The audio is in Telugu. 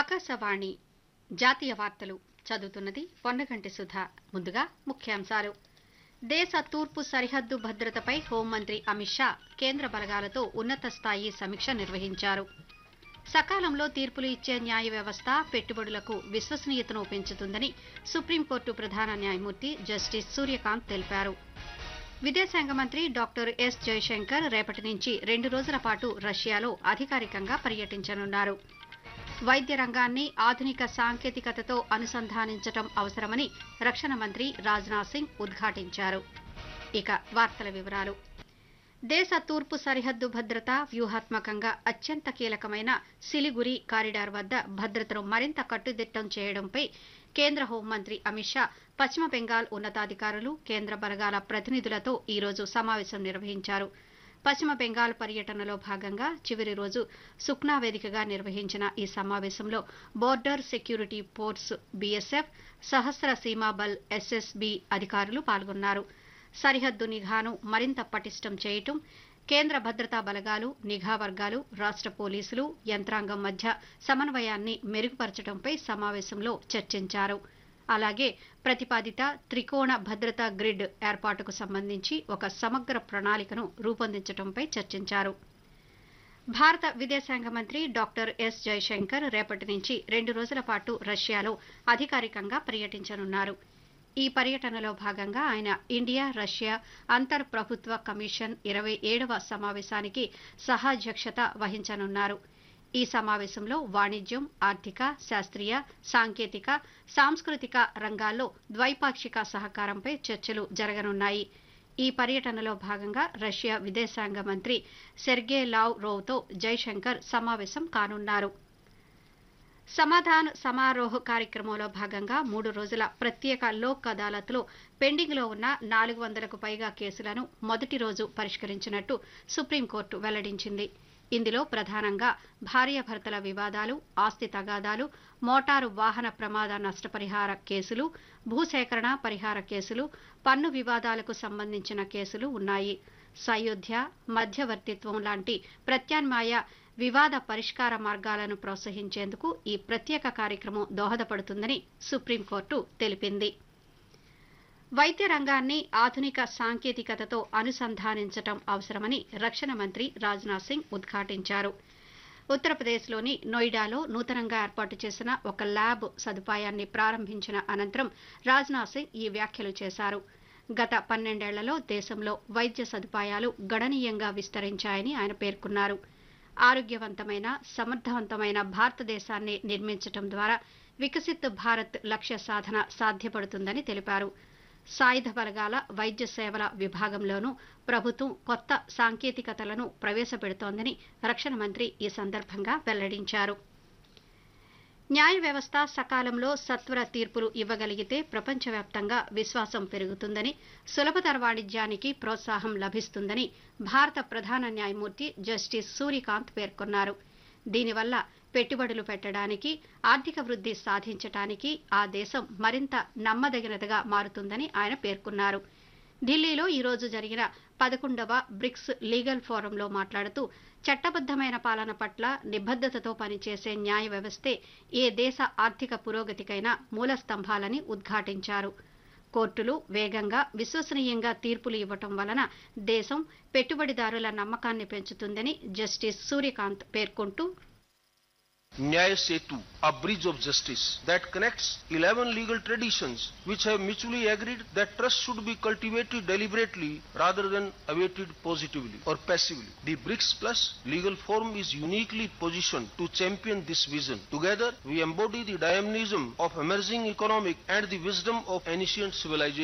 ఆకాశవాణి జాతీయ వార్తలు చదువుతున్నది పొన్నగంటి సుధా ముందుగా ముఖ్యాంశాలు దేశ తూర్పు సరిహద్దు భద్రతపై హోంమంత్రి అమిత్ షా కేంద్ర బలగాలతో ఉన్నత స్థాయి సమీక్ష నిర్వహించారు సకాలంలో తీర్పులు ఇచ్చే న్యాయ వ్యవస్థ పెట్టుబడులకు విశ్వసనీయతను పెంచుతుందని సుప్రీంకోర్టు ప్రధాన న్యాయమూర్తి జస్టిస్ సూర్యకాంత్ తెలిపారు విదేశాంగ మంత్రి డాక్టర్ ఎస్ జయశంకర్ రేపటి నుంచి రెండు రోజుల పాటు రష్యాలో అధికారికంగా పర్యటించనున్నారు వైద్య రంగాన్ని ఆధునిక సాంకేతికతతో అనుసంధానించడం అవసరమని రక్షణ మంత్రి రాజ్నాథ్ సింగ్ ఉద్ఘాటించారు ఇక వార్తల వివరాలు దేశ తూర్పు సరిహద్దు భద్రత వ్యూహాత్మకంగా అత్యంత కీలకమైన సిలిగురి కారిడార్ వద్ద భద్రతను మరింత కట్టుదిట్టం చేయడంపై కేంద్ర హోంమంత్రి అమిత్ షా పశ్చిమ బెంగాల్ ఉన్నతాధికారులు కేంద్ర బలగాల ప్రతినిధులతో ఈ రోజు సమావేశం నిర్వహించారు పశ్చిమ బెంగాల్ పర్యటనలో భాగంగా చివరి రోజు సుఖ్నా వేదికగా నిర్వహించిన ఈ సమావేశంలో border security force BSF Sashastra Seema Bal SSB అధికారులు పాల్గొన్నారు సరిహద్దు నిఘాను మరింత పటిష్టం చేయటం కేంద్ర భద్రతా బలగాలు నిఘా వర్గాలు రాష్ట పోలీసులు యంత్రాంగం మధ్య సమన్వయాన్ని మెరుగుపరచడంపై సమావేశంలో చర్చించారు అలాగే ప్రతిపాదిత త్రికోణ భద్రతా గ్రిడ్ ఏర్పాటుకు సంబంధించి ఒక సమగ్ర ప్రణాళికను రూపొందించడంపై చర్చించారు భారత విదేశాంగ మంత్రి డాక్టర్ ఎస్ జయశంకర్ రేపటి నుంచి రెండు రోజుల పాటు రష్యాలో అధికారికంగా పర్యటించనున్నారు ఈ పర్యటనలో భాగంగా ఆయన ఇండియా రష్యా అంతర్ ప్రభుత్వ కమిషన్ ఇరవై ఏడవ సమావేశానికి సహాధ్యక్షత వహించనున్నారు ఈ సమావేశంలో వాణిజ్యం ఆర్థిక శాస్త్రీయ సాంకేతిక సాంస్కృతిక రంగాల్లో ద్వైపాక్షిక సహకారంపై చర్చలు జరగనున్నాయి ఈ పర్యటనలో భాగంగా రష్యా విదేశాంగ మంత్రి సెర్గే లావ్ రోవ్తో జైశంకర్ సమావేశం కానున్నారు సమాధాన్ సమారోహ్ కార్యక్రమంలో భాగంగా మూడు రోజుల ప్రత్యేక లోక్ అదాలత్లో పెండింగ్లో ఉన్న నాలుగు వందలకు పైగా కేసులను మొదటి రోజు పరిష్కరించినట్టు సుప్రీంకోర్టు వెల్లడించింది ఇందులో ప్రధానంగా భార్యాభర్తల వివాదాలు ఆస్తి తగాదాలు మోటారు వాహన ప్రమాద నష్టపరిహార కేసులు భూసేకరణ పరిహార కేసులు పన్ను వివాదాలకు సంబంధించిన కేసులు ఉన్నాయి సయోధ్య మధ్యవర్తిత్వం లాంటి ప్రత్యామ్నాయ వివాద పరిష్కార మార్గాలను ప్రోత్సహించేందుకు ఈ ప్రత్యేక కార్యక్రమం దోహదపడుతుందని సుప్రీంకోర్టు తెలిపింది వైద్య రంగాన్ని ఆధునిక సాంకేతికతతో అనుసంధానించడం అవసరమని రక్షణ మంత్రి రాజ్నాథ్ సింగ్ ఉద్ఘాటించారు ఉత్తరప్రదేశ్లోని నోయిడాలో నూతనంగా ఏర్పాటు చేసిన ఒక ల్యాబ్ సదుపాయాన్ని ప్రారంభించిన అనంతరం రాజ్నాథ్ సింగ్ ఈ వ్యాఖ్యలు చేశారు గత పన్నెండేళ్లలో దేశంలో వైద్య సదుపాయాలు గణనీయంగా విస్తరించాయని ఆయన పేర్కొన్నారు ఆరోగ్యవంతమైన సమర్థవంతమైన భారతదేశాన్ని నిర్మించడం ద్వారా వికసిత్ భారత్ లక్ష్య సాధన సాధ్యపడుతుందని తెలిపారు సాయుధ బలగాల వైద్య సేవల విభాగంలోనూ ప్రభుత్వం కొత్త సాంకేతికతలను ప్రవేశపెడుతోందని రక్షణ మంత్రి ఈ సందర్భంగా వెల్లడించారు న్యాయ వ్యవస్థ సకాలంలో సత్వర తీర్పులు ఇవ్వగలిగితే ప్రపంచవ్యాప్తంగా విశ్వాసం పెరుగుతుందని సులభతర వాణిజ్యానికి ప్రోత్సాహం లభిస్తుందని భారత ప్రధాన న్యాయమూర్తి జస్టిస్ సూర్యకాంత్ పేర్కొన్నారు దీనివల్ల పెట్టుబడులు పెట్టడానికి ఆర్థిక వృద్ధి సాధించడానికి ఆ దేశం మరింత నమ్మదగినదిగా మారుతుందని ఆయన పేర్కొన్నారు ఢిల్లీలో ఈ రోజు జరిగిన పదకొండవ బ్రిక్స్ లీగల్ ఫోరంలో మాట్లాడుతూ చట్టబద్దమైన పాలన పట్ల నిబద్దతతో పనిచేసే న్యాయ వ్యవస్థే ఏ దేశ ఆర్థిక పురోగతికైనా మూల స్తంభాలని ఉద్ఘాటించారు కోర్టులు వేగంగా విశ్వసనీయంగా తీర్పులు ఇవ్వటం వలన దేశం పెట్టుబడిదారుల నమ్మకాన్ని పెంచుతుందని జస్టిస్ సూర్యకాంత్ పేర్కొంటూ Nyaya Setu, a bridge of justice that connects 11 legal traditions which have mutually agreed that trust should be cultivated deliberately rather than awaited positively or passively. The BRICS Plus legal forum is uniquely positioned to champion this vision. Together, we embody the dynamism of emerging economic and the wisdom of ancient civilization.